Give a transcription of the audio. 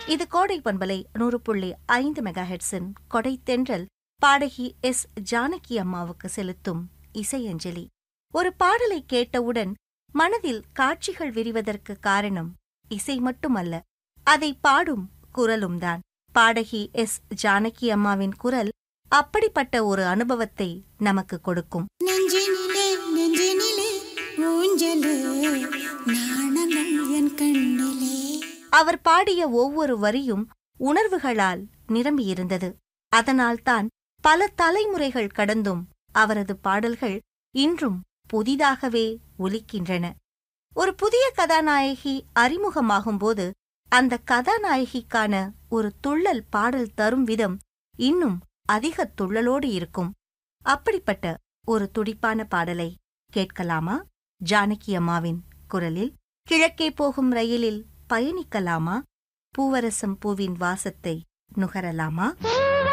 இது கோடை பண்பலை நூறு புள்ளி ஐந்து மெகா ஹெட்ஸின் கொடை தென்றல் பாடகி எஸ் ஜானகி அம்மாவுக்கு செலுத்தும் இசையஞ்சலி ஒரு பாடலை கேட்டவுடன் மனதில் காட்சிகள் விரிவதற்கு காரணம் இசை மட்டுமல்ல அதை பாடும் குரலும்தான் பாடகி எஸ் ஜானகி அம்மாவின் குரல் அப்படிப்பட்ட ஒரு அனுபவத்தை நமக்கு கொடுக்கும் நெஞ்சினிலே நெஞ்சினிலே ஊஞ்சலே நாணங்கள் என் கண்ணிலே அவர் பாடிய ஒவ்வொரு வரியும் உணர்வுகளால் நிரம்பியிருந்தது அதனால்தான் பல தலைமுறைகள் கடந்தும் அவரது பாடல்கள் இன்றும் புதிதாகவே ஒலிக்கின்றன ஒரு புதிய கதாநாயகி அறிமுகமாகும்போது அந்த கதாநாயகிக்கான ஒரு துள்ளல் பாடல் தரும் விதம் இன்னும் அதிக துள்ளலோடு இருக்கும் அப்படிப்பட்ட ஒரு துடிப்பான பாடலை கேட்கலாமா ஜானகி அம்மாவின் குரலில் கிழக்கே போகும் ரயிலில் பயணிக்கலாமா பூவரசம் பூவின் வாசத்தை நுகரலாமா